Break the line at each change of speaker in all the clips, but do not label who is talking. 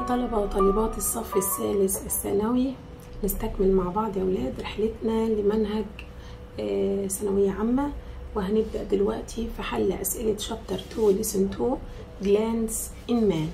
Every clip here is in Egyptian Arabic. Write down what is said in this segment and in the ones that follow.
طلبة وطالبات الصف الثالث الثانوي نستكمل مع بعض يا ولاد رحلتنا لمنهج آه، ثانوية عامة وهنبدأ دلوقتي في حل أسئلة شابتر 2 لسن 2 glands in man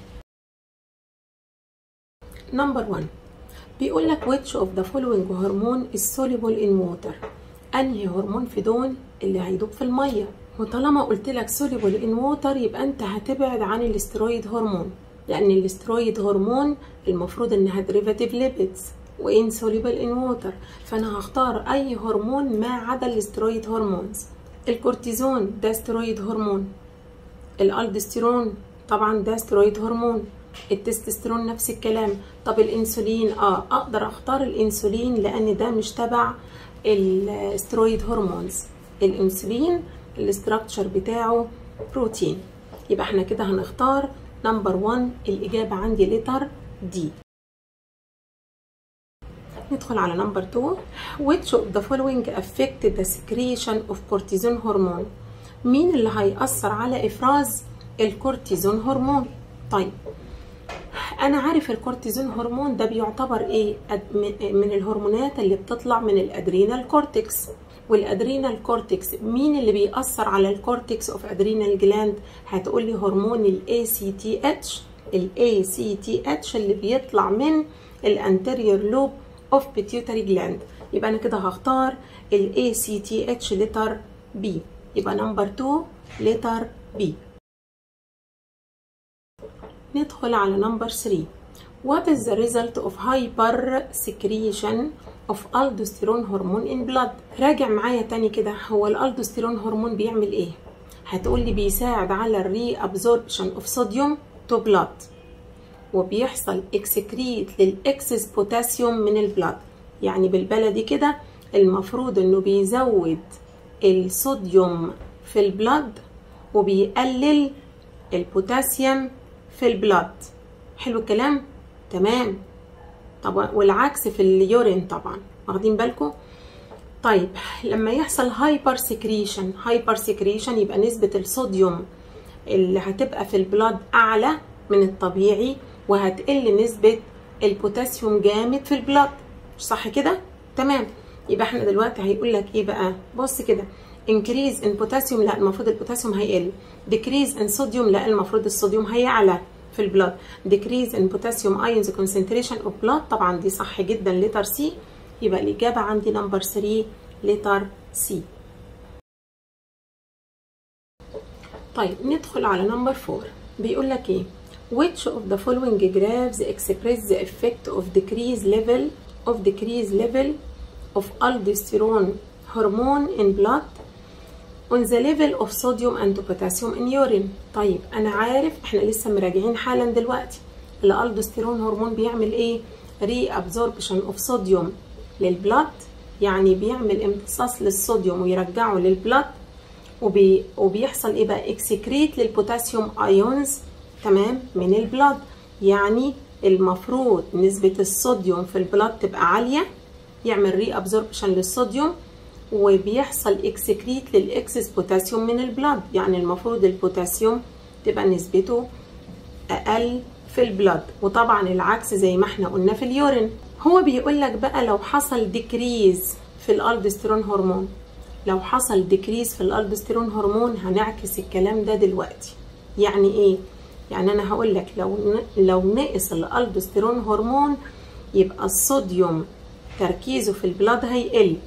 نمبر 1 بيقول لك which of the following hormone is soluble in water أنهي هرمون في دول اللي هيدوب في المية وطالما قلت لك soluble in water يبقى أنت هتبعد عن الاسترويد هرمون لأن الاسترويد هرمون المفروض إنها derivative lipids وانسوليبل in water فأنا هختار أي هرمون ما عدا الاسترويد هرمونز الكورتيزون ده استرويد هرمون الالدستيرون طبعا ده استرويد هرمون التستوستيرون نفس الكلام طب الانسولين اه اقدر اختار الانسولين لان ده مش تبع الاسترويد هرمونز الانسولين الاستراكشر بتاعه بروتين يبقى احنا كده هنختار نمبر 1 الاجابه عندي لتر دي ندخل على نمبر 2 which of the following affect the secretion of cortisone hormone مين اللي هيأثر على إفراز الكورتيزون هرمون طيب أنا عارف الكورتيزون هرمون ده بيعتبر إيه من الهرمونات اللي بتطلع من الأدرينال كورتكس والأدرينال كورتكس مين اللي بيأثر على الكورتكس اوف أدرينال جلاند هتقولي هرمون ال ACTH ال ACTH اللي بيطلع من الانتيريور لوب of pituitary gland يبقى انا كده هختار ال ACTH letter B يبقى نمبر 2 letter B ندخل على نمبر 3 What is the result of hyper secretion of aldosterone hormone in blood راجع معايا تاني كده هو الالدوستيرون هرمون بيعمل ايه هتقولي بيساعد على الري ابزوربشن اوف صوديوم تو بلاد وبيحصل اكسكريت للاكسس بوتاسيوم من البلاد يعني بالبلدي كده المفروض انه بيزود الصوديوم في البلاد وبيقلل البوتاسيوم في البلاد حلو الكلام تمام طب والعكس في اليورين طبعا واخدين بالكم طيب لما يحصل هايبر سكريشن هايبر سكريشن يبقى نسبة الصوديوم اللي هتبقى في البلاد أعلى من الطبيعي وهتقل نسبة البوتاسيوم جامد في البلاد مش صح كده؟ تمام يبقى احنا دلوقتي هيقول لك ايه بقى؟ بص كده increase in potassium لا المفروض البوتاسيوم هيقل decrease in sodium لا المفروض الصوديوم هيعلى في البلاد decrease in potassium ions concentration of blood طبعا دي صح جدا لتر سي يبقى الإجابة عندي نمبر 3 لتر سي طيب ندخل على نمبر 4 بيقول لك ايه which of the following graphs express the effect of decrease level of decrease level of aldosterone hormone in blood on the level of sodium and potassium in urine طيب انا عارف احنا لسه مراجعين حالا دلوقتي الالدوستيرون هرمون بيعمل ايه ري ابزوربشن اوف صوديوم للبلاد يعني بيعمل امتصاص للصوديوم ويرجعه للبلاد وبي وبيحصل ايه بقى اكسكريت للبوتاسيوم ايونز تمام من البلاد يعني المفروض نسبة الصوديوم في البلاد تبقى عالية يعمل ري ابزوربشن للصوديوم وبيحصل اكسكريت للاكسس بوتاسيوم من البلاد يعني المفروض البوتاسيوم تبقى نسبته اقل في البلاد وطبعا العكس زي ما احنا قلنا في اليورين هو بيقول لك بقى لو حصل ديكريز في الالدوستيرون هرمون لو حصل ديكريز في الالدوستيرون هرمون هنعكس الكلام ده دلوقتي يعني ايه يعني انا هقول لك لو لو نقص الالدوستيرون هرمون يبقى الصوديوم تركيزه في البلاد هيقل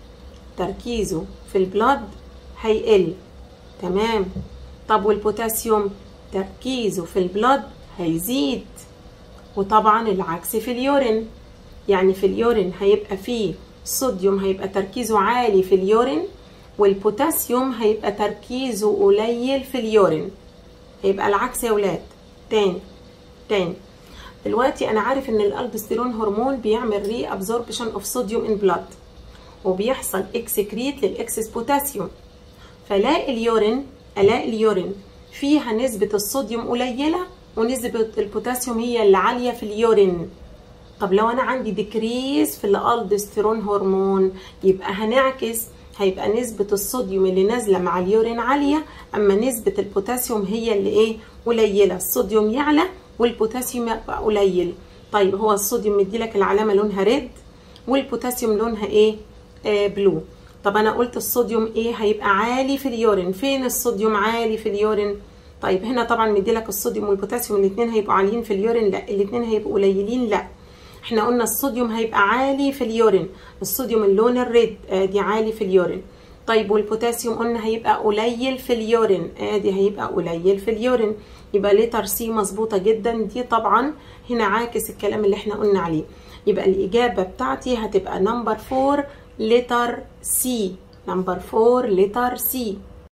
تركيزه في البلاد هيقل تمام طب والبوتاسيوم تركيزه في البلاد هيزيد وطبعا العكس في اليورين يعني في اليورين هيبقى فيه صوديوم هيبقى تركيزه عالي في اليورين والبوتاسيوم هيبقى تركيزه قليل في اليورين هيبقى العكس يا ولاد تاني تاني دلوقتي انا عارف ان الالدوستيرون هرمون بيعمل ري ابزوربشن اوف صوديوم ان بلاد وبيحصل اكسكريت للاكسس بوتاسيوم فلاقي اليورين الاقي اليورين فيها نسبة الصوديوم قليلة ونسبة البوتاسيوم هي اللي عالية في اليورين طب لو انا عندي ديكريز في الالدوستيرون هرمون يبقى هنعكس هيبقى نسبة الصوديوم اللي نازلة مع اليورين عالية اما نسبة البوتاسيوم هي اللي ايه قليلة الصوديوم يعلى والبوتاسيوم يبقى قليل طيب هو الصوديوم مديلك العلامه لونها ريد والبوتاسيوم لونها ايه آه بلو طب انا قلت الصوديوم ايه هيبقى عالي في اليورين فين الصوديوم عالي في اليورين طيب هنا طبعا مديلك الصوديوم والبوتاسيوم الاثنين هيبقوا عاليين في اليورين لا الاثنين هيبقوا قليلين لا احنا قلنا الصوديوم هيبقى عالي في اليورين الصوديوم اللون الريد ادي عالي في اليورين طيب والبوتاسيوم قلنا هيبقى قليل في اليورين ادي هيبقى قليل في اليورين يبقى لتر سي مظبوطه جدا دي طبعا هنا عاكس الكلام اللي احنا قلنا عليه يبقى الاجابه بتاعتي هتبقى نمبر 4 لتر سي نمبر 4 لتر سي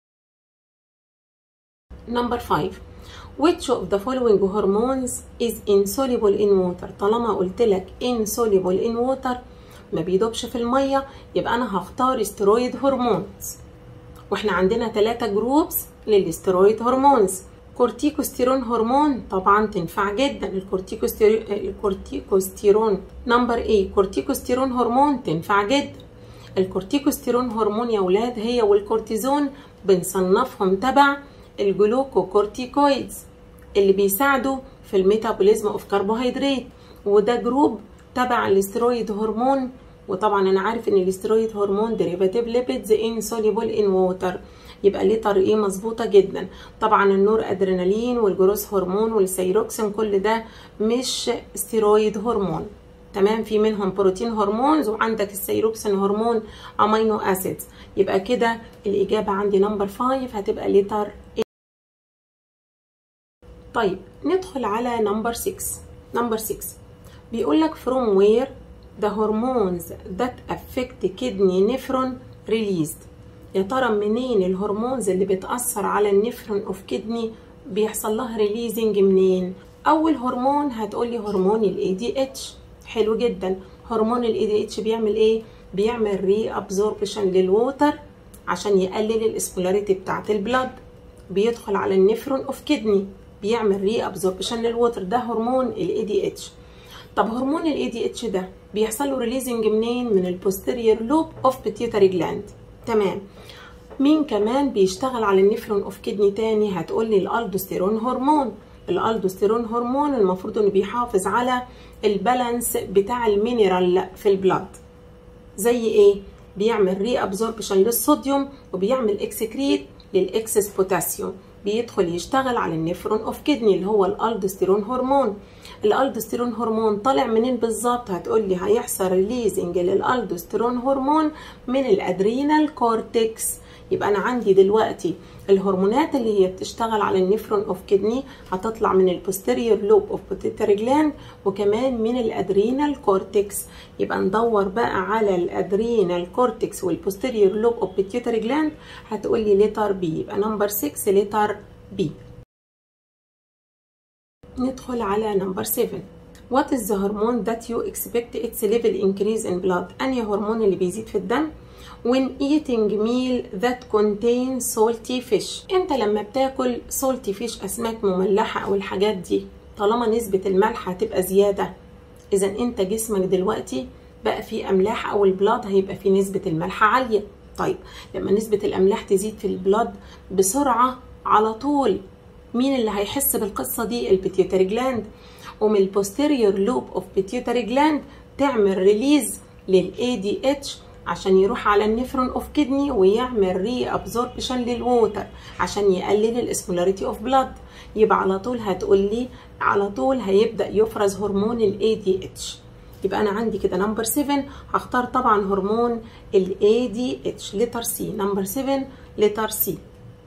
نمبر 5 which of the following hormones is insoluble in water طالما قلت لك insoluble in water ما بيدوبش في الميه يبقى انا هختار استرويد هرمونز واحنا عندنا ثلاثة جروبس للاسترويد هرمونز كورتيكوستيرون هرمون طبعا تنفع جدا الكورتيكوستيرون الكورتيكوستيرون نمبر ايه كورتيكوستيرون هرمون تنفع جدا الكورتيكوستيرون هرمون يا ولاد هي والكورتيزون بنصنفهم تبع الجلوكوكورتيكويدز اللي بيساعدوا في الميتابوليزم اوف كربوهيدرات وده جروب تبع الاسترويد هرمون وطبعا انا عارف ان الاسترويد هرمون ديريفاتيف ليبيدز انسوليبل ان ووتر يبقى لتر ايه مظبوطه جدا طبعا النور ادرينالين والجروس هرمون والسيروكسين كل ده مش ستيرويد هرمون تمام في منهم بروتين هرمونز وعندك السيروكسين هرمون امينو اسيدز يبقى كده الاجابه عندي نمبر 5 هتبقى لتر طيب ندخل على نمبر 6 نمبر 6 بيقول لك from where the hormones that affect kidney nephron released يا ترى منين الهرمونز اللي بتأثر على النفرون اوف كدني بيحصل لها ريليزنج منين اول هرمون هتقولي هرمون الاي دي اتش حلو جدا هرمون الاي دي اتش بيعمل ايه بيعمل ري ابزوربشن للووتر عشان يقلل الاسمولاريتي بتاعه البلاد بيدخل على النفرون اوف كدني بيعمل ري ابزوربشن للووتر ده هرمون الاي دي اتش طب هرمون الاي دي اتش ده بيحصل له ريليزنج منين من البوستيريور لوب اوف بيتيوتري جلاند تمام مين كمان بيشتغل على النفرون اوف كدني تاني هتقولي الالدوستيرون هرمون الالدوستيرون هرمون المفروض انه بيحافظ على البالانس بتاع المينرال في البلاد زي ايه بيعمل ري ابزوربشن للصوديوم وبيعمل اكسكريت للاكسس بوتاسيوم بيدخل يشتغل على النفرون اوف كدني اللي هو الالدوستيرون هرمون الالدوستيرون هرمون طالع منين بالظبط هتقولي هيحصل ريليزنج للالدوستيرون هرمون من الادرينال كورتكس يبقى انا عندي دلوقتي الهرمونات اللي هي بتشتغل على النفرون اوف كدني هتطلع من البوستيريور لوب اوف بيتيتري جلاند وكمان من الادرينال كورتكس يبقى ندور بقى على الادرينال كورتكس والبوستيريور لوب اوف بيتيتري جلاند هتقولي لتر بي يبقى نمبر 6 لتر بي ندخل على نمبر 7 What is the hormone that you expect its level increase in blood؟ أنهي هرمون اللي بيزيد في الدم؟ when eating meal that contain salty fish انت لما بتاكل salty fish اسماك مملحه او الحاجات دي طالما نسبه الملح هتبقى زياده اذا انت جسمك دلوقتي بقى فيه املاح او البلاد هيبقى فيه نسبه الملح عاليه طيب لما نسبه الاملاح تزيد في البلاد بسرعه على طول مين اللي هيحس بالقصه دي البيتيوتري جلاند ومن البوستيريور لوب اوف بيتيوتري جلاند تعمل ريليز للاي دي اتش عشان يروح على النفرون اوف كدني ويعمل ري ابزوربشن للووتر عشان يقلل الاسمولاريتي اوف بلاد يبقى على طول هتقول لي على طول هيبدا يفرز هرمون الاي دي اتش يبقى انا عندي كده نمبر 7 هختار طبعا هرمون الاي دي اتش لتر سي نمبر 7 لتر سي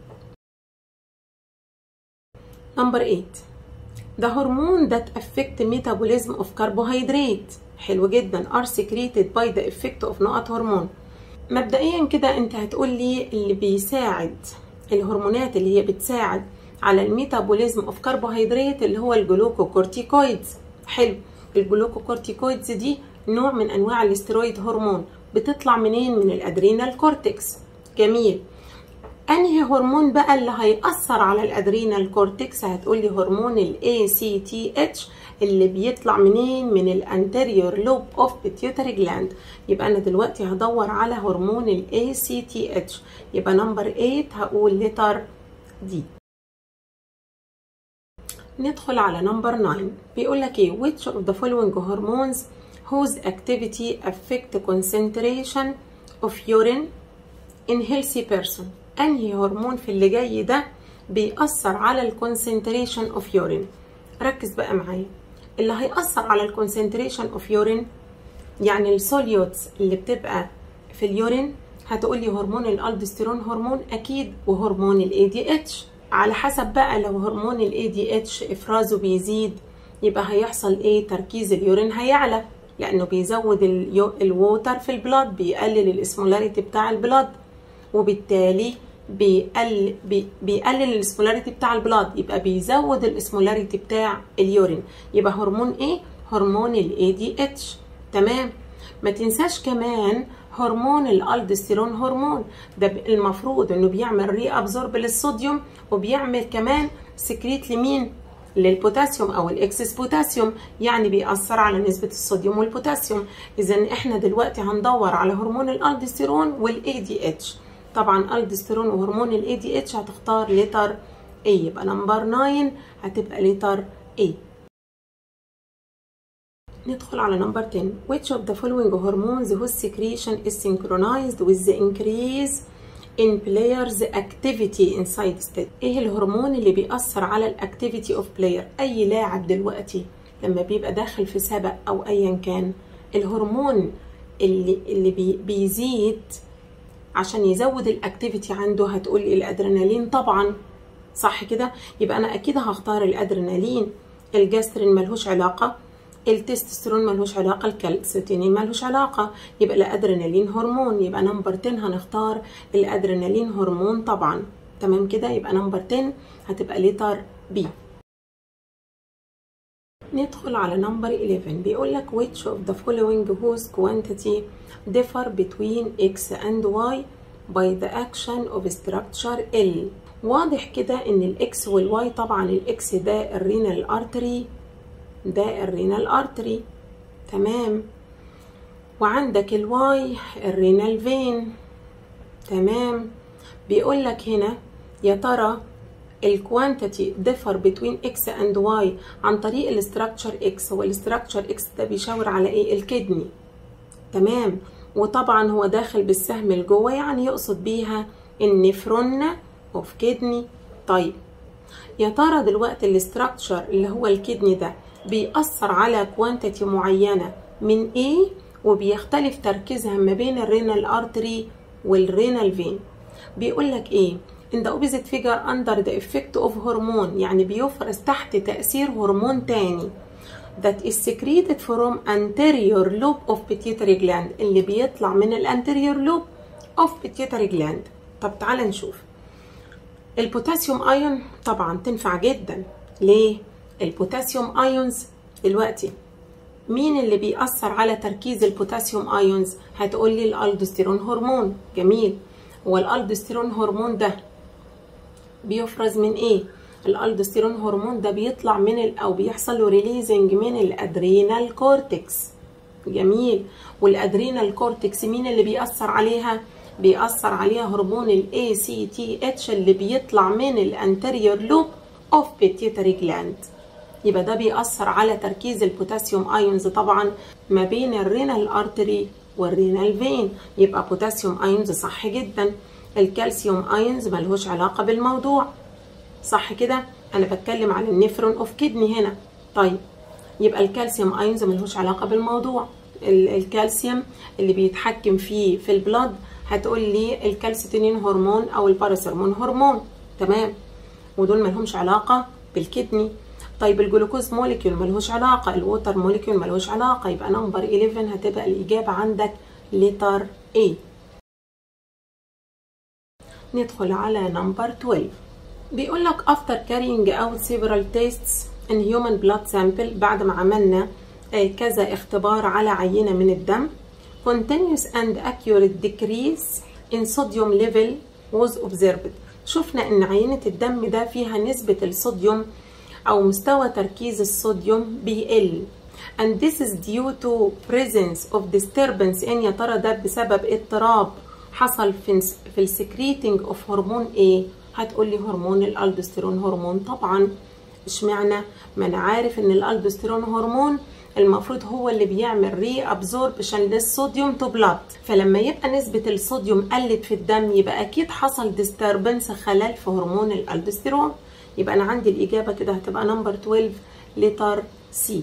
نمبر 8 the hormone that affect metabolism of carbohydrate حلو جدا are secreted by the effect of نقط هرمون مبدئيا كده انت هتقول لي اللي بيساعد الهرمونات اللي هي بتساعد على الميتابوليزم اوف كربوهيدرات اللي هو الجلوكوكورتيكويدز حلو الجلوكوكورتيكويدز دي نوع من انواع الاسترويد هرمون بتطلع منين من الادرينال كورتكس جميل انهي هرمون بقى اللي هيأثر على الادرينال كورتكس هتقولي هرمون الاي سي تي اتش اللي بيطلع منين من الانتيريور لوب اوف بيتيوتري جلاند يبقى انا دلوقتي هدور على هرمون الاي سي تي اتش يبقى نمبر 8 هقول لتر دي ندخل على نمبر 9 بيقول لك ايه which of the following hormones whose activity affect concentration of urine in healthy person انهي هرمون في اللي جاي ده بيأثر على الكونسنتريشن اوف يورين ركز بقى معايا اللي هيأثر على الكونسنتريشن اوف يورين يعني السوليوتس اللي بتبقى في اليورين هتقولي هرمون الالدوستيرون هرمون اكيد وهرمون الاي دي اتش على حسب بقى لو هرمون الاي دي اتش افرازه بيزيد يبقى هيحصل ايه تركيز اليورين هيعلى لانه بيزود الووتر في البلاد بيقلل الاسمولاريتي بتاع البلاد وبالتالي بيقل بي بيقلل الاسمولاريتي بتاع البلاد يبقى بيزود الاسمولاريتي بتاع اليورين يبقى هرمون ايه هرمون الاي دي اتش تمام ما تنساش كمان هرمون الالدستيرون هرمون ده المفروض انه بيعمل ري ابزورب للصوديوم وبيعمل كمان سكريت لمين للبوتاسيوم او الاكسس بوتاسيوم يعني بيأثر على نسبة الصوديوم والبوتاسيوم اذا احنا دلوقتي هندور على هرمون الالدستيرون والاي دي اتش طبعا الدستيرون وهرمون الاي دي اتش هتختار لتر اي يبقى نمبر 9 هتبقى لتر اي ندخل على نمبر 10 which of the following hormones whose secretion is synchronized with the increase in players activity inside state ايه الهرمون اللي بيأثر على الاكتيفيتي اوف بلاير اي لاعب دلوقتي لما بيبقى داخل في سبق او ايا كان الهرمون اللي اللي بي بيزيد عشان يزود الاكتيفيتي عنده هتقول الادرينالين طبعا صح كده يبقى انا اكيد هختار الادرينالين الجاسترين ملهوش علاقه التستوستيرون ملهوش علاقه الكالسيتونين ملهوش علاقه يبقى الادرينالين هرمون يبقى نمبر 10 هنختار الادرينالين هرمون طبعا تمام كده يبقى نمبر 10 هتبقى لتر بي ندخل على نمبر 11 بيقول لك which of the following whose quantity differ between x and y by the action of structure L واضح كده ان الاكس والواي طبعا الاكس ده الرينال ارتري ده الرينال ارتري تمام وعندك الواي الرينال فين تمام بيقول لك هنا يا ترى الكوانتيتي differ between x and y عن طريق الاستراكشر x هو الاستراكشر x ده بيشاور على ايه الكدني تمام وطبعا هو داخل بالسهم لجوه يعني يقصد بيها النفرون اوف كدني طيب يا ترى دلوقتي الاستراكشر اللي هو الكدني ده بيأثر على كوانتيتي معينة من ايه وبيختلف تركيزها ما بين الرينال ارتري والرينال فين بيقول لك ايه in the opposite figure under the effect of hormone يعني بيفرز تحت تأثير هرمون تاني that is secreted from anterior lobe of pituitary gland اللي بيطلع من الانتيريور لوب of pituitary gland طب تعال نشوف البوتاسيوم ايون طبعا تنفع جدا ليه البوتاسيوم ايونز دلوقتي مين اللي بيأثر على تركيز البوتاسيوم ايونز هتقول لي الالدوستيرون هرمون جميل هو الالدوستيرون هرمون ده بيفرز من ايه الالدوستيرون هرمون ده بيطلع من ال او بيحصل له ريليزنج من الادرينال كورتكس جميل والادرينال كورتكس مين اللي بيأثر عليها بيأثر عليها هرمون الاي سي تي اتش اللي بيطلع من الانتيريور لوب اوف بيتيوتري جلاند يبقى ده بيأثر على تركيز البوتاسيوم ايونز طبعا ما بين الرينال ارتري والرينال فين يبقى بوتاسيوم ايونز صح جدا الكالسيوم ايونز ملهوش علاقه بالموضوع صح كده انا بتكلم على النفرون اوف كدني هنا طيب يبقى الكالسيوم ايونز ملهوش علاقه بالموضوع الكالسيوم اللي بيتحكم فيه في البلاد هتقول لي الكالسيتونين هرمون او الباراسيرمون هرمون تمام ودول ملهمش علاقه بالكدني طيب الجلوكوز موليكيول ملهوش علاقه الووتر موليكيول ملهوش علاقه يبقى نمبر 11 هتبقى الاجابه عندك لتر A ندخل على نمبر 12 بيقول لك after carrying out several tests in human blood sample بعد ما عملنا كذا اختبار على عينة من الدم continuous and accurate decrease in sodium level was observed شفنا ان عينة الدم ده فيها نسبة الصوديوم او مستوى تركيز الصوديوم بيقل and this is due to presence of disturbance ان يا ترى ده بسبب اضطراب حصل في في السكريتنج اوف هرمون ايه هتقول لي هرمون الالدوستيرون هرمون طبعا اشمعنى ما انا عارف ان الالدوستيرون هرمون المفروض هو اللي بيعمل ري ابزوربشن للصوديوم تو بلاد فلما يبقى نسبة الصوديوم قلت في الدم يبقى اكيد حصل ديستربنس خلل في هرمون الالدوستيرون يبقى انا عندي الاجابة كده هتبقى نمبر 12 لتر سي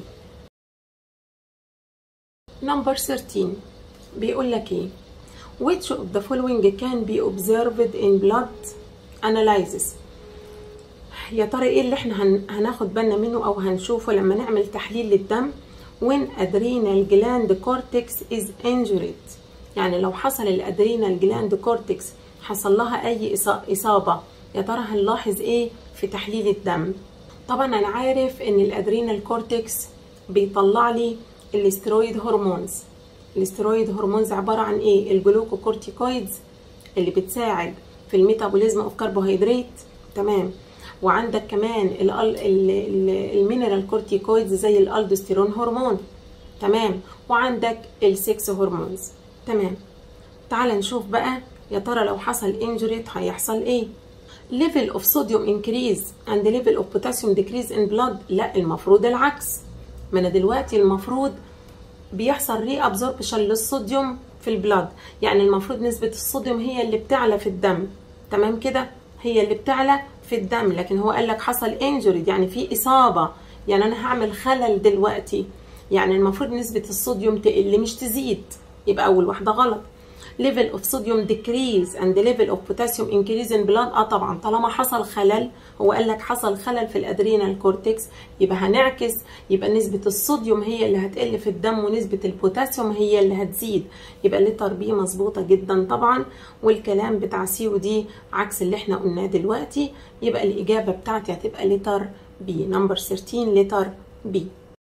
نمبر 13 بيقول لك ايه which of the following can be observed in blood analysis يا ترى ايه اللي احنا هن... هناخد بالنا منه او هنشوفه لما نعمل تحليل للدم when adrenal gland cortex is injured يعني لو حصل الادرينال جلاند كورتكس حصل لها اي اصابه يا ترى هنلاحظ ايه في تحليل الدم طبعا انا عارف ان الادرينال كورتكس بيطلع لي الاسترويد هرمونز الاسترويد هرمونز عباره عن ايه الجلوكوكورتيكويدز اللي بتساعد في الميتابوليزم اوف كربوهيدرات تمام وعندك كمان المينرال كورتيكويدز زي الالدوستيرون هرمون تمام وعندك السكس هرمونز تمام تعال نشوف بقى يا ترى لو حصل انجريت هيحصل ايه level of sodium increase and level of potassium decrease in blood لا المفروض العكس ما انا دلوقتي المفروض بيحصل ري ابزوربشن للصوديوم في البلاد يعني المفروض نسبة الصوديوم هي اللي بتعلى في الدم تمام كده هي اللي بتعلى في الدم لكن هو قال لك حصل انجري يعني في اصابه يعني انا هعمل خلل دلوقتي يعني المفروض نسبه الصوديوم تقل مش تزيد يبقى اول واحده غلط level of sodium decrease and level of potassium increase in blood اه طبعا طالما حصل خلل هو قال لك حصل خلل في الادرينال كورتكس يبقى هنعكس يبقى نسبة الصوديوم هي اللي هتقل في الدم ونسبة البوتاسيوم هي اللي هتزيد يبقى لتر بي مظبوطة جدا طبعا والكلام بتاع سي ودي عكس اللي احنا قلناه دلوقتي يبقى الإجابة بتاعتي هتبقى لتر بي نمبر 13 لتر بي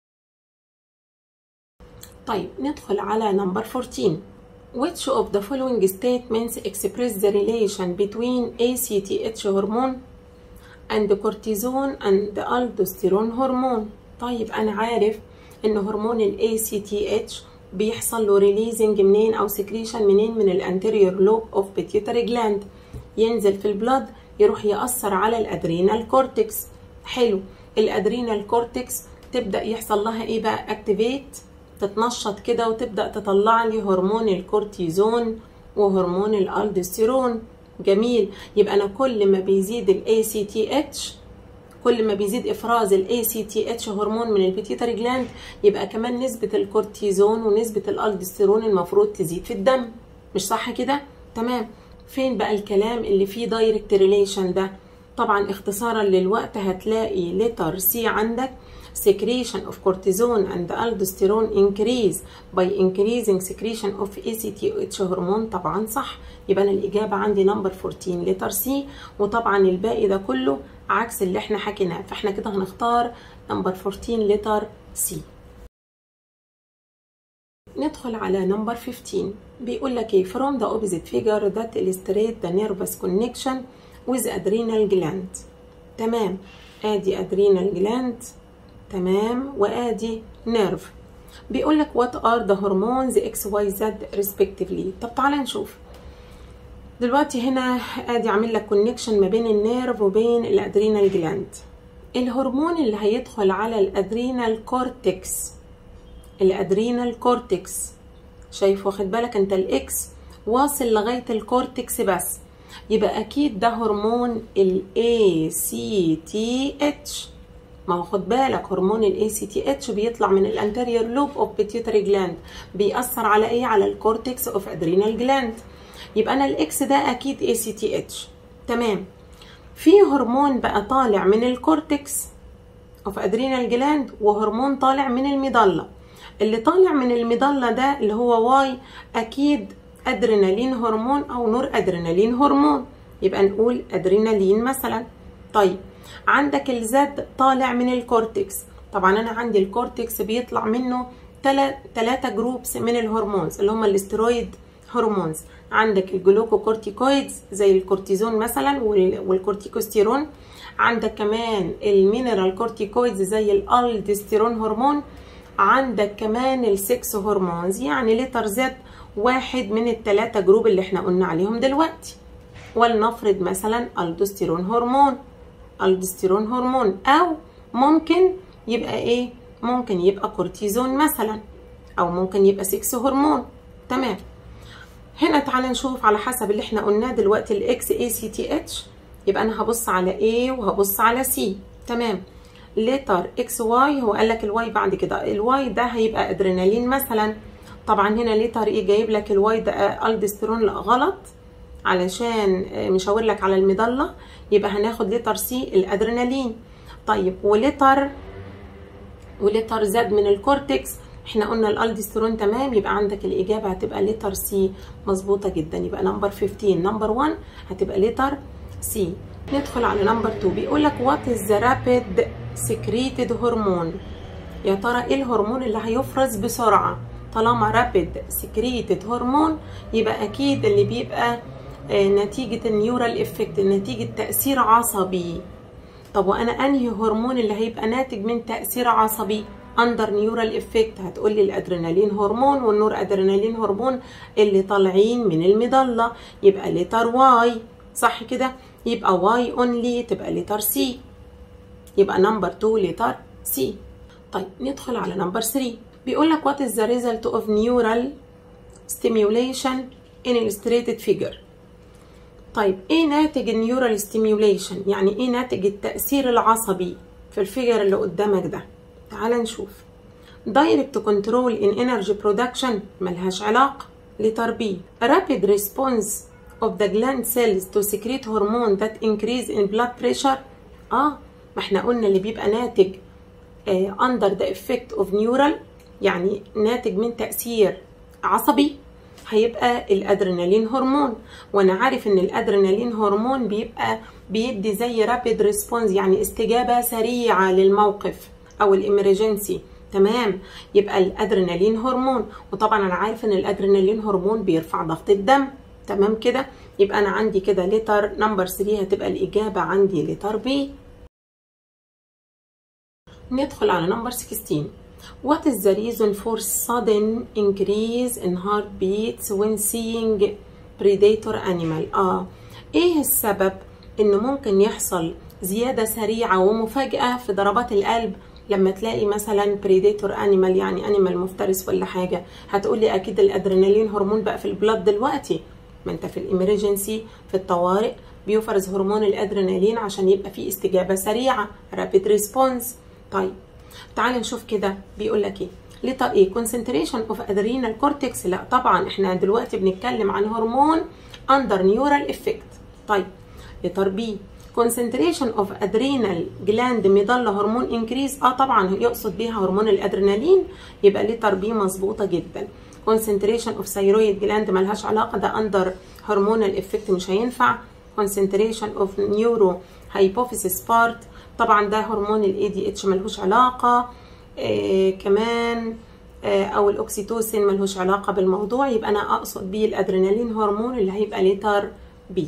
طيب ندخل على نمبر 14 Which of the following statements express the relation between ACTH hormone and cortisone and aldosterone hormone طيب أنا عارف إن هرمون ال ACTH بيحصل له ريليزنج منين أو سكريشن منين من الانتيريور لوب اوف بيتيوتري جلاند ينزل في البلاد يروح يأثر على الأدرينال كورتكس حلو الأدرينال كورتكس تبدأ يحصل لها إيه بقى أكتيفيت تتنشط كده وتبدا تطلع لي هرمون الكورتيزون وهرمون الالدوستيرون جميل يبقى انا كل ما بيزيد الاي سي تي اتش كل ما بيزيد افراز الاي سي تي اتش هرمون من البيتيوتري جلاند يبقى كمان نسبه الكورتيزون ونسبه الالدوستيرون المفروض تزيد في الدم مش صح كده تمام فين بقى الكلام اللي فيه دايركت ريليشن ده طبعا اختصارا للوقت هتلاقي لتر سي عندك secretion of cortisone and aldosterone increase by increasing secretion of ACTH hormone طبعا صح يبقى انا الاجابه عندي نمبر 14 لتر سي وطبعا الباقي ده كله عكس اللي احنا حكيناه فاحنا كده هنختار نمبر 14 لتر سي ندخل على نمبر 15 بيقول لك ايه from the opposite figure that illustrate the nervous connection with adrenal gland تمام ادي adrenal gland تمام وادي نيرف بيقول لك what are the hormones x y z respectively طب تعالى نشوف دلوقتي هنا ادي عامل لك كونكشن ما بين النيرف وبين الادرينال جلاند الهرمون اللي هيدخل على الادرينال كورتكس الادرينال كورتكس شايف واخد بالك انت الاكس واصل لغايه الكورتكس بس يبقى اكيد ده هرمون ال ACTH ما هو خد بالك هرمون الاي سي تي اتش بيطلع من الانتيريور لوب اوف بيتيوتري جلاند بيأثر على ايه على الكورتكس اوف ادرينال جلاند يبقى انا الاكس ده اكيد اي سي تي اتش تمام في هرمون بقى طالع من الكورتكس اوف ادرينال جلاند وهرمون طالع من المظله اللي طالع من المظله ده اللي هو واي اكيد ادرينالين هرمون او نور ادرينالين هرمون يبقى نقول ادرينالين مثلا طيب عندك الزد طالع من الكورتكس طبعا انا عندي الكورتكس بيطلع منه ثلاثة جروبس من الهرمونز اللي هم الاسترويد هرمونز عندك الجلوكوكورتيكويدز زي الكورتيزون مثلا والكورتيكوستيرون عندك كمان المينرال كورتيكويدز زي الالدستيرون هرمون عندك كمان السكس هرمونز يعني لتر زد واحد من الثلاثة جروب اللي احنا قلنا عليهم دلوقتي ولنفرض مثلا الدوستيرون هرمون الدستيرون هرمون او ممكن يبقى ايه ممكن يبقى كورتيزون مثلا او ممكن يبقى سكس هرمون تمام هنا تعالى نشوف على حسب اللي احنا قلناه دلوقتي الاكس اي سي تي اتش يبقى انا هبص على A وهبص على C تمام لتر اكس واي هو قال لك الواي بعد كده الواي ده هيبقى ادرينالين مثلا طبعا هنا لتر ايه جايب لك الواي ده الدسترون لا غلط علشان مشاور لك على المضله يبقى هناخد لتر سي الادرينالين طيب ولتر ولتر زد من الكورتكس احنا قلنا الالدسترون تمام يبقى عندك الاجابه هتبقى لتر سي مظبوطه جدا يبقى نمبر 15 نمبر 1 هتبقى لتر سي ندخل على نمبر 2 بيقول لك وات از ذا رابيد سكريتد هرمون يا ترى ايه الهرمون اللي هيفرز بسرعه طالما رابيد سكريتد هرمون يبقى اكيد اللي بيبقى نتيجه النيورال افكت نتيجه تاثير عصبي طب وانا انهي هرمون اللي هيبقى ناتج من تاثير عصبي اندر نيورال افكت هتقول لي الادرينالين هرمون والنور ادرينالين هرمون اللي طالعين من المضله يبقى لتر واي صح كده يبقى واي اونلي تبقى لتر سي يبقى نمبر 2 لتر سي طيب ندخل على نمبر 3 بيقول لك what is the result of neural stimulation in illustrated figure طيب ايه ناتج النيورال ستيميوليشن يعني ايه ناتج التأثير العصبي في الفيجر اللي قدامك ده تعال نشوف دايركت كنترول ان انرجي برودكشن ملهاش علاقه لتر بي rapid response of the gland cells to secrete hormone that increase in blood pressure اه ما احنا قلنا اللي بيبقى ناتج آه under the effect of neural يعني ناتج من تأثير عصبي هيبقى الادرينالين هرمون وانا عارف ان الادرينالين هرمون بيبقى بيدي زي رابيد ريسبونس يعني استجابه سريعه للموقف او الامرجنسي تمام يبقى الادرينالين هرمون وطبعا انا عارف ان الادرينالين هرمون بيرفع ضغط الدم تمام كده يبقى انا عندي كده لتر نمبر 3 هتبقى الاجابه عندي لتر بي ندخل على نمبر 16 What is the reason for sudden increase in heartbeats when seeing predator animal اه ايه السبب ان ممكن يحصل زيادة سريعة ومفاجأة في ضربات القلب لما تلاقي مثلا بريديتور انيمال يعني انيمال مفترس ولا حاجة هتقولي اكيد الادرينالين هرمون بقى في البلاد دلوقتي ما انت في الامرجنسي في الطوارئ بيفرز هرمون الادرينالين عشان يبقى في استجابة سريعة رابيد ريسبونس طيب تعال نشوف كده بيقول لك ايه لتر ايه concentration of adrenal cortex لا طبعا احنا دلوقتي بنتكلم عن هرمون under neural effect طيب لتر بي concentration of adrenal gland مضلة هرمون increase اه طبعا يقصد بيها هرمون الادرينالين يبقى لتر بي مظبوطة جدا concentration of thyroid gland ملهاش علاقة ده under hormonal effect مش هينفع concentration of neuro hypophysis part طبعا ده هرمون الاي دي اتش ملهوش علاقه آه كمان آه او الاكسيتوسين ملهوش علاقه بالموضوع يبقى انا اقصد بيه الادرينالين هرمون اللي هيبقى لتر بي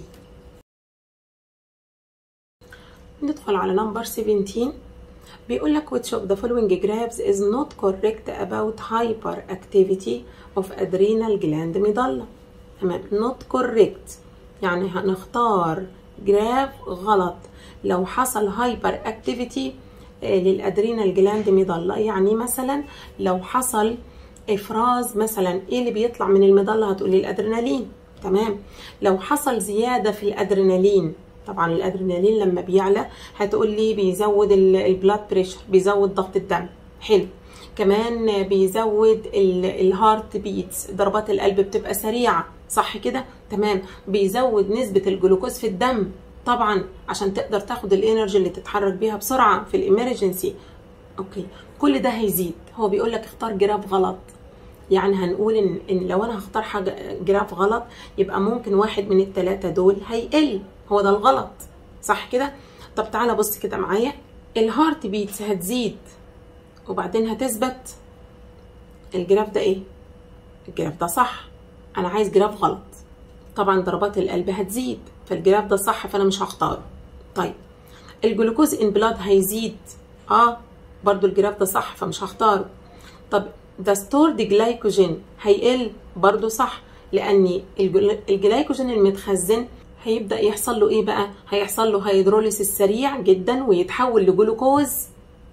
ندخل على نمبر 17 بيقول لك which of the following graphs is not correct about hyperactivity of adrenal gland medulla تمام not correct يعني هنختار جراف غلط لو حصل هايبر اكتيفيتي للادرينال جلاند مضله يعني مثلا لو حصل افراز مثلا ايه اللي بيطلع من المضله هتقولي الادرينالين تمام لو حصل زياده في الادرينالين طبعا الادرينالين لما بيعلى هتقولي بيزود البلاد بريشر بيزود ضغط الدم حلو كمان بيزود الهارت بيتس ضربات القلب بتبقى سريعه صح كده تمام بيزود نسبه الجلوكوز في الدم طبعا عشان تقدر تاخد الانرجي اللي تتحرك بيها بسرعه في الامرجنسي اوكي كل ده هيزيد هو بيقول لك اختار جراف غلط يعني هنقول ان, إن لو انا هختار حاجه جراف غلط يبقى ممكن واحد من الثلاثه دول هيقل هو ده الغلط صح كده طب تعالى بص كده معايا الهارت بيتس هتزيد وبعدين هتثبت الجراف ده ايه الجراف ده صح انا عايز جراف غلط طبعا ضربات القلب هتزيد فالجراف ده صح فانا مش هختاره طيب الجلوكوز ان بلاد هيزيد اه برضو الجراف ده صح فمش هختاره طب ده ستورد جلايكوجين هيقل برضو صح لان الجلايكوجين المتخزن هيبدا يحصل له ايه بقى هيحصل له هيدروليسيس سريع جدا ويتحول لجلوكوز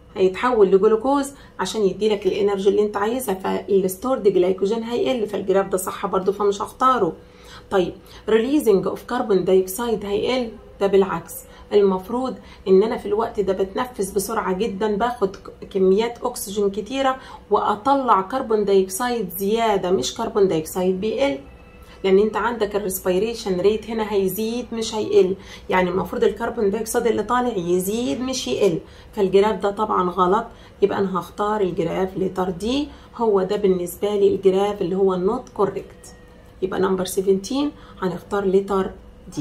هيتحول لجلوكوز عشان يديلك الانرجي اللي انت عايزها فالستورد جلايكوجين هيقل فالجراف ده صح برضو فمش هختاره طيب ريليزنج اوف كربون دايوكسيد هيقل ده بالعكس المفروض ان انا في الوقت ده بتنفس بسرعه جدا باخد كميات اكسجين كتيره واطلع كربون دايوكسيد زياده مش كربون دايوكسيد بيقل لان انت عندك الريسبيريشن ريت هنا هيزيد مش هيقل يعني المفروض الكربون دايوكسيد اللي طالع يزيد مش يقل فالجراف ده طبعا غلط يبقى انا هختار الجراف لتر دي هو ده بالنسبه لي الجراف اللي هو نوت كوريكت يبقى نمبر 17 هنختار لتر دي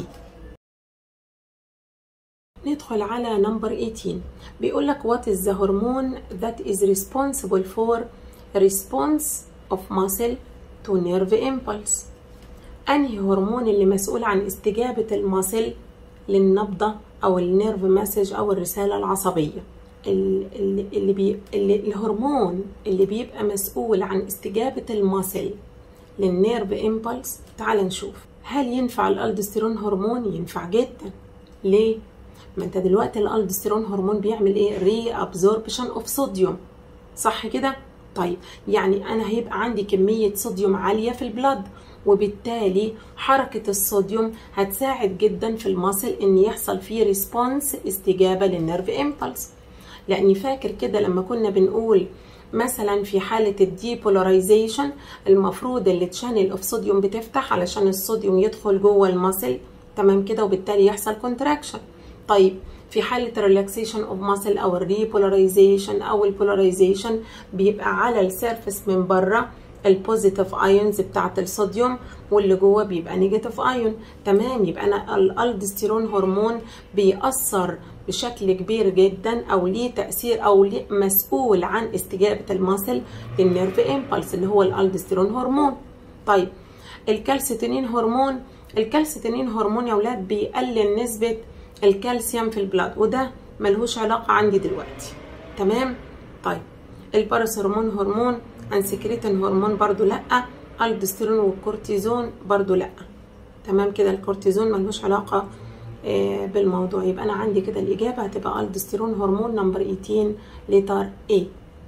ندخل على نمبر 18 بيقول لك what is the hormone that is responsible for response of muscle to nerve impulse انهي هرمون اللي مسؤول عن استجابة المصل للنبضة او النيرف مسج او الرسالة العصبية اللي بي اللي الهرمون اللي بيبقى مسؤول عن استجابة المصل للنيرف امبلس تعال نشوف هل ينفع الالدوستيرون هرمون ينفع جدا ليه ما انت دلوقتي الالدوستيرون هرمون بيعمل ايه ري ابزوربشن اوف صوديوم صح كده طيب يعني انا هيبقى عندي كميه صوديوم عاليه في البلد وبالتالي حركة الصوديوم هتساعد جدا في المصل ان يحصل فيه ريسبونس استجابة للنيرف امبلس لاني فاكر كده لما كنا بنقول مثلا في حالة الديبولاريزيشن المفروض اللي تشانل اوف صوديوم بتفتح علشان الصوديوم يدخل جوه المصل تمام كده وبالتالي يحصل كونتراكشن طيب في حالة الريلاكسيشن اوف ماسل او الريبولاريزيشن او البولاريزيشن بيبقى على السيرفس من بره البوزيتيف ايونز بتاعت الصوديوم واللي جوه بيبقى نيجاتيف ايون تمام يبقى انا الالدستيرون هرمون بيأثر بشكل كبير جدا او ليه تأثير او ليه مسؤول عن استجابة الماسل للنيرف امبلس اللي هو الالدستيرون هرمون طيب الكالسيتونين هرمون الكالسيتونين هرمون يا اولاد بيقلل نسبة الكالسيوم في البلاد وده ملهوش علاقة عندي دلوقتي تمام طيب البارس هرمون هرمون انسكريتين هرمون برضو لا الدستيرون والكورتيزون برضو لا تمام كده الكورتيزون ملوش علاقة آه بالموضوع يبقى انا عندي كده الاجابة هتبقى الدستيرون هرمون نمبر 18 لتر A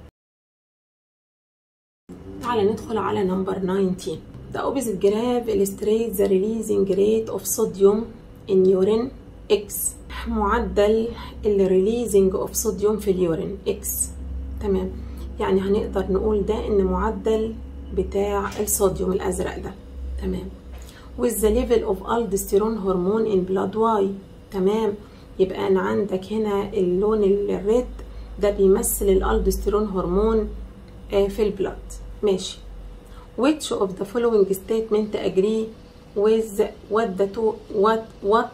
تعالى ندخل على نمبر 19 The opposite graph illustrates the releasing rate of sodium in urine X معدل ال releasing of sodium في اليورين X تمام يعني هنقدر نقول ده ان معدل بتاع الصوديوم الازرق ده تمام with the level of aldosterone hormone in blood Y تمام يبقى انا عندك هنا اللون الريد ده بيمثل الالدوستيرون هرمون في البلاد ماشي which of the following statement agree with what the two what what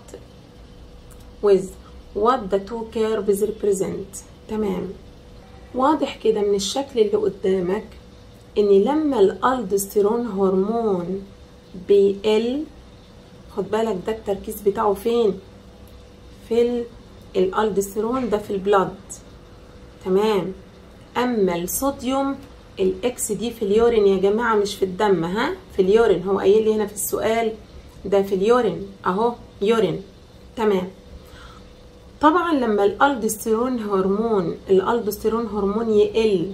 with what the two curves represent تمام واضح كده من الشكل اللي قدامك ان لما الالدوستيرون هرمون بيقل خد بالك ده التركيز بتاعه فين في الالدوستيرون ده في البلد تمام اما الصوديوم الاكس دي في اليورين يا جماعه مش في الدم ها في اليورين هو قايل لي هنا في السؤال ده في اليورين اهو يورين تمام طبعا لما الالدوستيرون هرمون الالدوستيرون هرمون يقل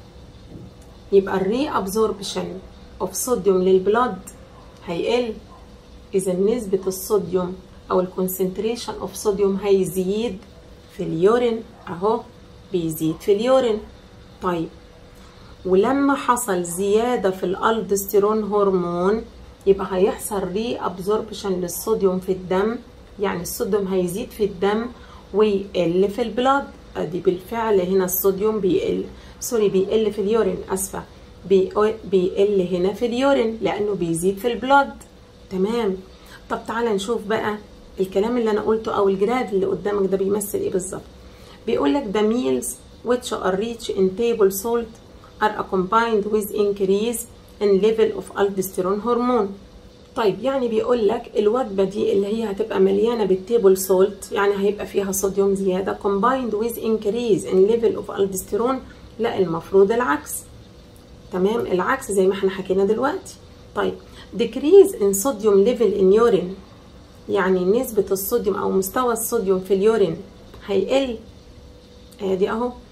يبقى الري ابزوربشن اوف صوديوم للبلاد هيقل اذا نسبه الصوديوم او الكونسنتريشن اوف صوديوم هيزيد في اليورين اهو بيزيد في اليورين طيب ولما حصل زياده في الالدوستيرون هرمون يبقى هيحصل ري ابزوربشن للصوديوم في الدم يعني الصوديوم هيزيد في الدم ويقل في البلاد ادي بالفعل هنا الصوديوم بيقل سوري بيقل في اليورين اسفه بيقل هنا في اليورين لانه بيزيد في البلاد تمام طب تعالى نشوف بقى الكلام اللي انا قلته او الجراف اللي قدامك ده بيمثل ايه بالظبط بيقول لك the meals which are rich in table salt are accompanied with increase in level of aldosterone hormone طيب يعني بيقول لك الوجبة دي اللي هي هتبقى مليانة بالتيبل سولت يعني هيبقى فيها صوديوم زيادة combined with increase in level of aldosterone لا المفروض العكس تمام العكس زي ما احنا حكينا دلوقتي طيب decrease in sodium level in urine يعني نسبة الصوديوم أو مستوى الصوديوم في اليورين هيقل ادي اهو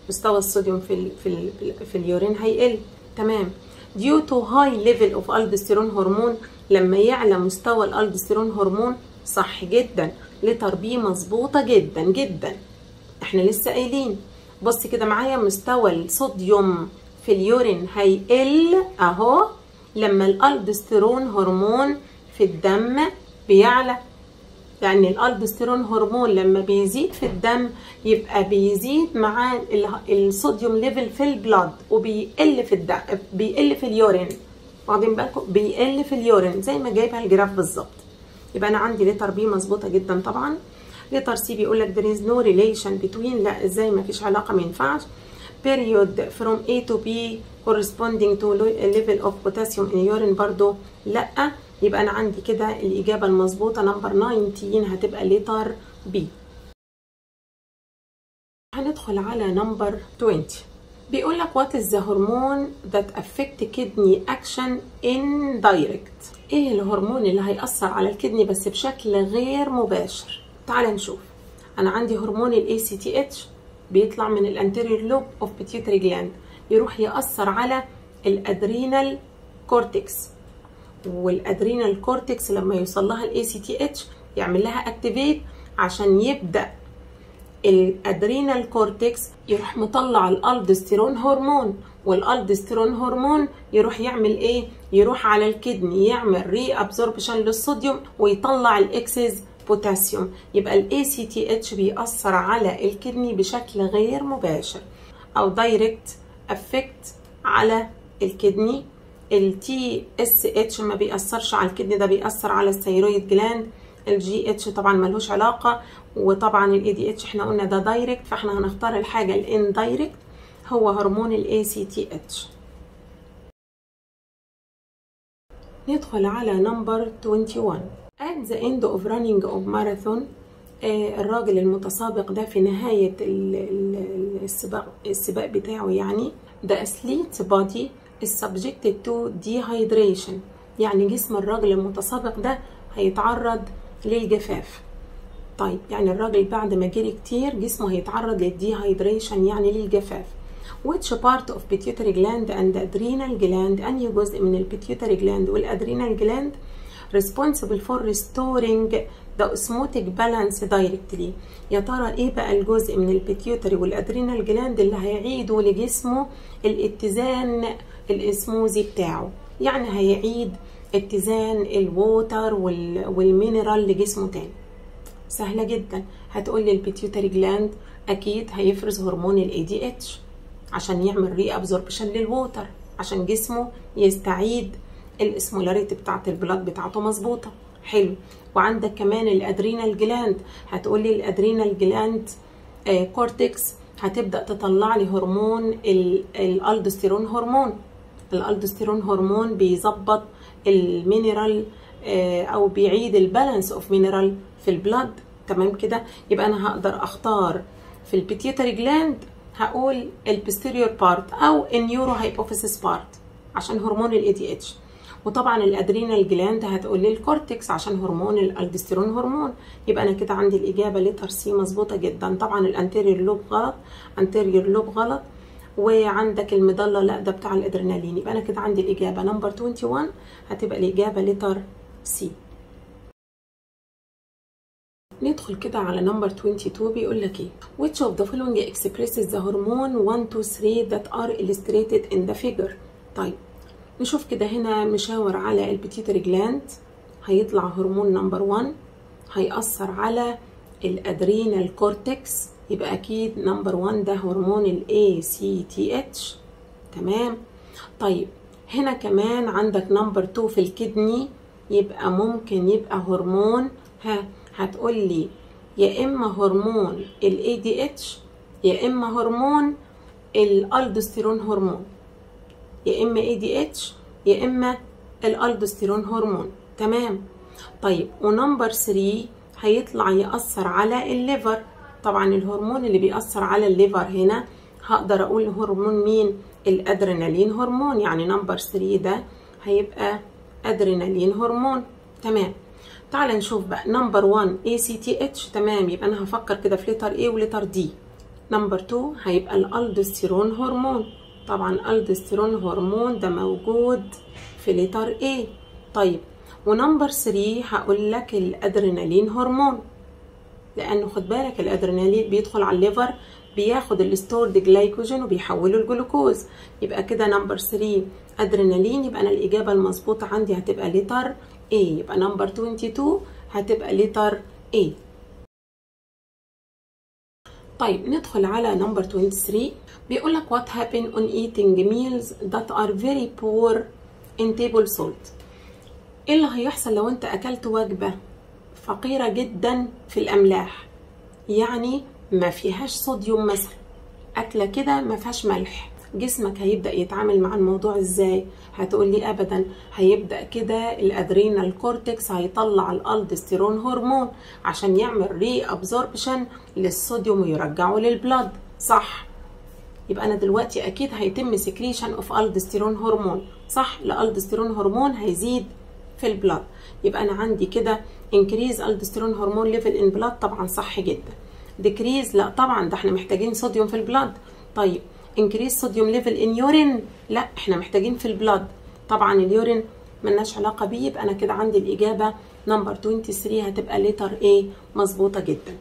مستوى الصوديوم في ال في ال في اليورين هيقل تمام due to high level of aldosterone هرمون لما يعلى مستوى الالدوستيرون هرمون صح جدا لتر بي مظبوطه جدا جدا احنا لسه قايلين بص كده معايا مستوى الصوديوم في اليورين هيقل اهو لما الالدوستيرون هرمون في الدم بيعلى لان الالدوستيرون هرمون لما بيزيد في الدم يبقى بيزيد مع الصوديوم ليفل في البلاد وبيقل في الدم بيقل في اليورين واخدين بالكم بيقل في اليورين زي ما جايبها الجراف بالظبط يبقى انا عندي لتر بي مظبوطه جدا طبعا لتر سي بيقول لك there is no relation between لا ازاي ما فيش علاقه ما ينفعش period from A to B corresponding to level of potassium in urine برضو لا يبقى انا عندي كده الاجابه المظبوطه نمبر 19 هتبقى لتر بي هندخل على نمبر 20 بيقول لك what is the hormone that affect kidney action indirect ايه الهرمون اللي هيأثر على الكدني بس بشكل غير مباشر تعال نشوف انا عندي هرمون الاي سي تي اتش بيطلع من الانتيريور لوب اوف بيتيوتري جلاند يروح يأثر على الادرينال كورتكس والادرينال كورتكس لما يوصل لها الاي سي تي اتش يعمل لها اكتيفيت عشان يبدا الادرينال كورتكس يروح مطلع الالدوستيرون هرمون والالدوستيرون هرمون يروح يعمل ايه يروح على الكدني يعمل ري ابزوربشن للصوديوم ويطلع الاكسس بوتاسيوم يبقى الاي سي تي اتش بيأثر على الكدني بشكل غير مباشر او دايركت افكت على الكدني التي اس اتش ما بيأثرش على الكدني ده بيأثر على الثيرويد جلاند الجي اتش طبعا ملوش علاقه وطبعا الاي دي اتش احنا قلنا ده دايركت فاحنا هنختار الحاجه الان دايركت هو هرمون الاي سي تي اتش ندخل على نمبر 21 at the end of running of marathon آه الراجل المتسابق ده في نهاية السباق السباق بتاعه يعني the athlete body is subjected to dehydration يعني جسم الراجل المتسابق ده هيتعرض للجفاف طيب يعني الراجل بعد ما جري كتير جسمه هيتعرض للديهايدريشن يعني للجفاف which part of pituitary gland and adrenal gland أنهي جزء من البيتيوتري gland والادرينال gland responsible for restoring the osmotic balance directly يا ترى ايه بقى الجزء من البيتيوتري والادرينال جلاند اللي هيعيدوا لجسمه الاتزان الاسموزي بتاعه يعني هيعيد اتزان الووتر والمينرال لجسمه تاني سهلة جدا هتقول لي البيتيوتري جلاند اكيد هيفرز هرمون الاي دي اتش عشان يعمل ري ابزوربشن للووتر عشان جسمه يستعيد الاسمولاريتي بتاعت البلاد بتاعته مظبوطة حلو وعندك كمان الادرينال جلاند هتقول لي الادرينال جلاند آه كورتكس هتبدا تطلع لي هرمون الالدوستيرون هرمون الالدوستيرون هرمون بيظبط المينرال او بيعيد البالانس اوف مينرال في البلاد تمام كده يبقى انا هقدر اختار في البيتيوتري جلاند هقول البستيريور بارت او النيورو هايبوفيسيس بارت عشان هرمون الاي دي اتش وطبعا الادرينال جلاند هتقول لي الكورتكس عشان هرمون الالدستيرون هرمون يبقى انا كده عندي الاجابه لتر سي مظبوطه جدا طبعا الانتيريور لوب غلط انتيريور لوب غلط وعندك المضله لا ده بتاع الادرينالين يبقى انا كده عندي الاجابه نمبر 21 هتبقى الاجابه لتر سي ندخل كده على نمبر 22 بيقول لك ايه which of the following expresses the hormone 1 2 3 that are illustrated in the figure طيب نشوف كده هنا مشاور على البيتيوتري جلاند هيطلع هرمون نمبر 1 هيأثر على الادرينال كورتكس يبقى اكيد نمبر 1 ده هرمون الاي سي تي اتش تمام طيب هنا كمان عندك نمبر 2 في الكدني يبقى ممكن يبقى هرمون ها هتقول لي يا اما هرمون الاي دي اتش يا اما هرمون الالدوستيرون هرمون يا اما اي دي اتش يا اما الالدوستيرون هرمون تمام طيب ونمبر 3 هيطلع يأثر على الليفر طبعا الهرمون اللي بيأثر على الليفر هنا هقدر اقول هرمون مين الادرينالين هرمون يعني نمبر 3 ده هيبقى ادرينالين هرمون تمام تعال نشوف بقى نمبر 1 اي سي تي اتش تمام يبقى انا هفكر كده في لتر ايه ولتر دي نمبر 2 هيبقى الالدوستيرون هرمون طبعا الالدوستيرون هرمون ده موجود في لتر A طيب ونمبر 3 هقول لك الادرينالين هرمون لانه خد بالك الادرينالين بيدخل على الليفر بياخد الستورد جلايكوجين وبيحوله لجلوكوز يبقى كده نمبر 3 ادرينالين يبقى انا الاجابه المظبوطه عندي هتبقى لتر A يبقى نمبر 22 هتبقى لتر A طيب ندخل على نمبر 23 بيقول لك what happen on eating meals that are very poor in table salt ايه اللي هيحصل لو انت اكلت وجبه فقيره جدا في الاملاح يعني ما فيهاش صوديوم مثلا اكله كده ما فيهاش ملح جسمك هيبدا يتعامل مع الموضوع ازاي هتقول لي ابدا هيبدا كده الادرينال كورتكس هيطلع الالدستيرون هرمون عشان يعمل ري ابزوربشن للصوديوم ويرجعه للبلاد صح يبقى انا دلوقتي اكيد هيتم سكريشن اوف الدستيرون هرمون صح الالدستيرون هرمون هيزيد في البلاد يبقى انا عندي كده انكريز الدستيرون هرمون ليفل ان بلاد طبعا صح جدا ديكريز لا طبعا ده احنا محتاجين صوديوم في البلاد طيب انكريز صوديوم ليفل ان يورين لا احنا محتاجين في البلاد طبعا اليورين ملناش علاقه بيه يبقى انا كده عندي الاجابه نمبر 23 هتبقى لتر A مظبوطه جدا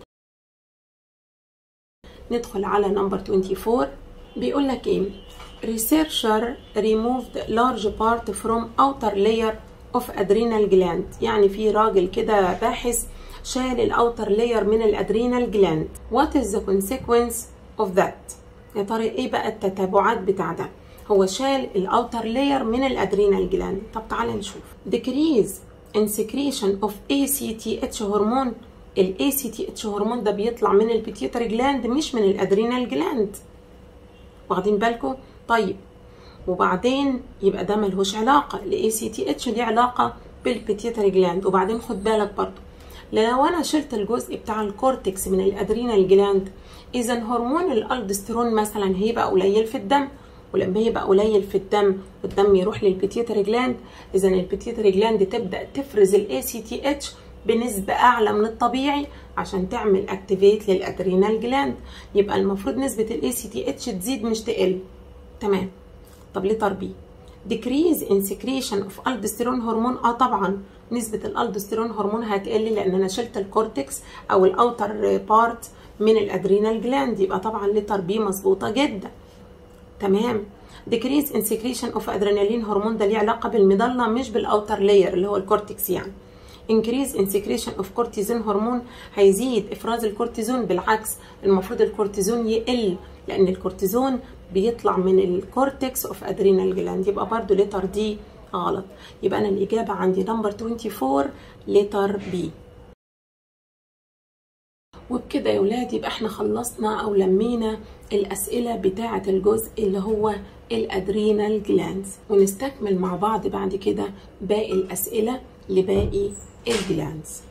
ندخل على نمبر 24 بيقول لك ايه researcher removed large part from outer layer of adrenal gland يعني في راجل كده باحث شال الاوتر لاير من الادرينال جلاند what is the consequence of that يا ترى ايه بقى التتابعات بتاع ده هو شال الاوتر لاير من الادرينال جلاند طب تعالى نشوف decrease in secretion of ACTH هرمون ال ACTH هرمون ده بيطلع من البيتيوتري جلاند مش من الادرينال جلاند واخدين بالكم طيب وبعدين يبقى ده ملهوش علاقه ال ACTH ليه علاقه بالبيتيوتري جلاند وبعدين خد بالك برضو لو انا شلت الجزء بتاع الكورتكس من الادرينال جلاند اذا هرمون الالدسترون مثلا هيبقى قليل في الدم ولما يبقى قليل في الدم والدم يروح للبيتيوتري جلاند اذا البيتيوتري جلاند تبدا تفرز الاي سي تي اتش بنسبه اعلى من الطبيعي عشان تعمل اكتيفيت للادرينال جلاند يبقى المفروض نسبه الاي سي تي اتش تزيد مش تقل تمام طب لتر بي decrease in secretion of aldosterone هرمون اه طبعا نسبة الالدوستيرون هرمون هتقل لان انا شلت الكورتكس او الاوتر بارت من الادرينال جلاند يبقى طبعا لتر بي مظبوطة جدا تمام decrease in secretion of adrenaline هرمون ده ليه علاقة بالمضلة مش بالاوتر لاير اللي هو الكورتكس يعني increase in secretion of cortisone هرمون هيزيد افراز الكورتيزون بالعكس المفروض الكورتيزون يقل لان الكورتيزون بيطلع من الكورتكس اوف ادرينال جلاند يبقى برضو لتر دي غلط يبقى انا الاجابه عندي نمبر 24 لتر بي وبكده يا ولاد يبقى احنا خلصنا او لمينا الاسئله بتاعه الجزء اللي هو الادرينال جلاندز ونستكمل مع بعض بعد كده باقي الاسئله لباقي الجلاندز